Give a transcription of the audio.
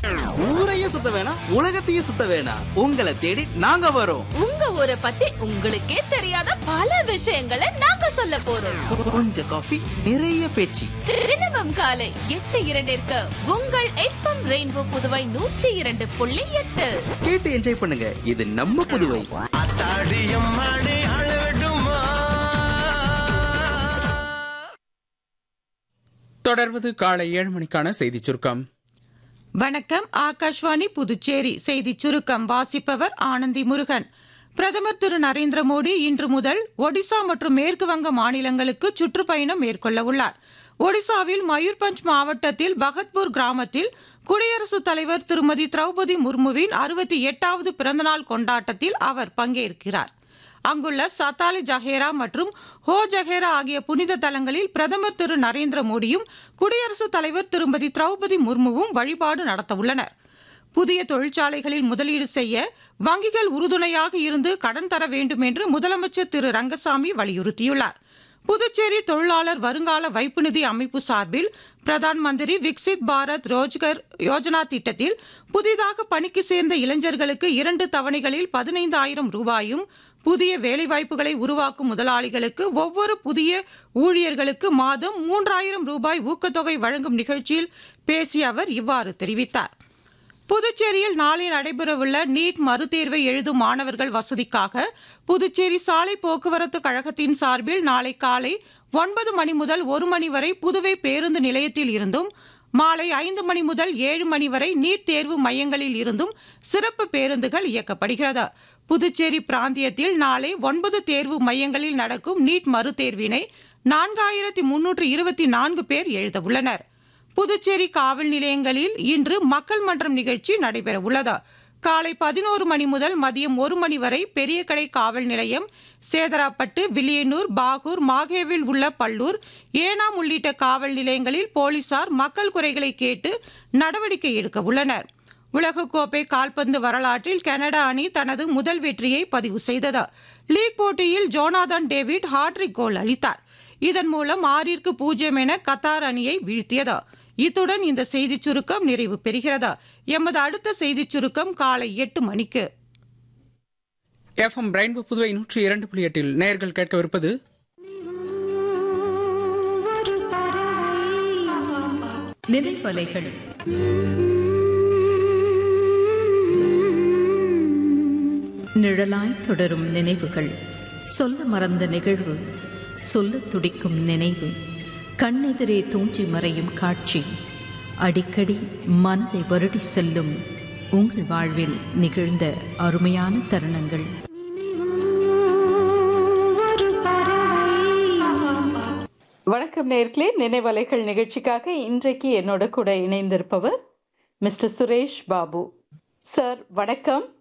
ஊரையே சுத்த வேணாம் உலகத்தையே சுத்த வேணாம் உங்களை தேடி நாங்க வரோம் உங்க ஊரை பத்தி உங்களுக்கே தெரியாத பல விஷயங்களை நாங்க சொல்ல போறோம் கொஞ்சம் காஃபி நிறைய பேச்சு தினமும் காலை எட்டு இரண்டிற்கு உங்கள் எஃப்எம் ரெயின்போ புதுவை நூற்றி இரண்டு புள்ளி எட்டு கேட்டு என்ஜாய் பண்ணுங்க இது நம்ம புதுவை அத்தாடியம்மாடி அழடுமா தொடர்வது காலை ஏழு மணிக்கான செய்திச் சுருக்கம் வணக்கம் ஆகாஷ்வாணி புதுச்சேரி செய்திச் சுருக்கம் வாசிப்பவர் ஆனந்தி முருகன் பிரதமர் திரு நரேந்திர மோடி இன்று முதல் ஒடிசா மற்றும் மேற்கு வங்க மாநிலங்களுக்கு சுற்றுப்பயணம் மேற்கொள்ள உள்ளார் ஒடிசாவில் மயூர்பஞ்ச் மாவட்டத்தில் பகத்பூர் கிராமத்தில் குடியரசுத் தலைவர் திருமதி திரௌபதி முர்முவின் அறுபத்தி எட்டாவது பிறந்தநாள் கொண்டாட்டத்தில் அவர் பங்கேற்கிறார் அங்குள்ள சத்தாலி ஜஹேரா மற்றும் ஹோ ஜஹேரா ஆகிய புனித தலங்களில் பிரதமர் திரு நரேந்திர மோடியும் குடியரசுத் தலைவர் திருமதி திரௌபதி முர்முவும் வழிபாடு நடத்தவுள்ளனர் புதிய தொழிற்சாலைகளில் முதலீடு செய்ய வங்கிகள் உறுதுணையாக இருந்து கடன் தர வேண்டும் என்று முதலமைச்சர் திரு ரங்கசாமி வலியுறுத்தியுள்ளார் புதுச்சேரி தொழிலாளர் வருங்கால வைப்பு நிதி அமைப்பு சார்பில் பிரதான் மந்திரி விக்சித் பாரத் ரோஜ்கர் யோஜனா திட்டத்தில் புதிதாக பணிக்கு சேர்ந்த இளைஞர்களுக்கு இரண்டு தவணைகளில் பதினைந்தாயிரம் ரூபாயும் புதிய வேலைவாய்ப்புகளை உருவாக்கும் முதலாளிகளுக்கு ஒவ்வொரு புதிய ஊழியர்களுக்கு மாதம் மூன்றாயிரம் ரூபாய் ஊக்கத்தொகை வழங்கும் நிகழ்ச்சியில் பேசிய அவர் இவ்வாறு தெரிவித்தார் புதுச்சேரியில் நாளை நடைபெறவுள்ள நீட் மறுதேர்வை எழுதும் மாணவர்கள் வசதிக்காக புதுச்சேரி சாலை போக்குவரத்து கழகத்தின் சார்பில் நாளை காலை ஒன்பது மணி முதல் ஒரு மணி வரை புதுவை பேருந்து நிலையத்தில் இருந்தும் மாலை ஐந்து மணி முதல் ஏழு மணி வரை நீட் தேர்வு மையங்களில் இருந்தும் சிறப்பு பேருந்துகள் இயக்கப்படுகிறது புதுச்சேரி பிராந்தியத்தில் நாளை ஒன்பது தேர்வு மையங்களில் நடக்கும் நீட் மறுதேர்வினை நான்காயிரத்தி முன்னூற்று இருபத்தி நான்கு பேர் எழுதவுள்ளனர் புதுச்சேரி காவல் நிலையங்களில் இன்று மக்கள் மன்றம் நிகழ்ச்சி நடைபெற உள்ளது காலை பதினோரு மணி முதல் மதியம் ஒரு மணி வரை பெரியகடை காவல் நிலையம் சேதராப்பட்டு வில்லியனூர் பாகூர் மாகேவில் உள்ள பள்ளூர் ஏனாம் உள்ளிட்ட காவல் நிலையங்களில் போலீசார் மக்கள் குறைகளை கேட்டு நடவடிக்கை எடுக்க உள்ளனர் உலகக்கோப்பை கால்பந்து வரலாற்றில் கனடா அணி தனது முதல் வெற்றியை பதிவு செய்தது லீக் போட்டியில் ஜோனாதன் டேவிட் ஹாட்ரிக் கோல் அளித்தார் இதன் மூலம் ஆறிற்கு பூஜ்ஜியம் என கத்தார் அணியை வீழ்த்தியது இத்துடன் இந்த செய்திச் சுருக்கம் நிறைவு பெறுகிறது எமது அடுத்த செய்திச் சுருக்கம் காலை எட்டு மணிக்கு எஃப்எம் ரெயின்போ புதுவை நூற்றி இரண்டு புள்ளி எட்டில் நேயர்கள் கேட்கவிருப்பது நினைவலைகள் நிழலாய் தொடரும் நினைவுகள் சொல்ல மறந்த நிகழ்வு சொல்ல துடிக்கும் நினைவு கண்ணெதிரே தோன்றி மறையும் காட்சி அடிக்கடி மனதை வருடி செல்லும் உங்கள் வாழ்வில் நிகழ்ந்த அருமையான தருணங்கள் வணக்கம் நேர்களே நினைவலைகள் நிகழ்ச்சிக்காக இன்றைக்கு என்னோட கூட இணைந்திருப்பவர் மிஸ்டர் சுரேஷ் பாபு சார் வணக்கம்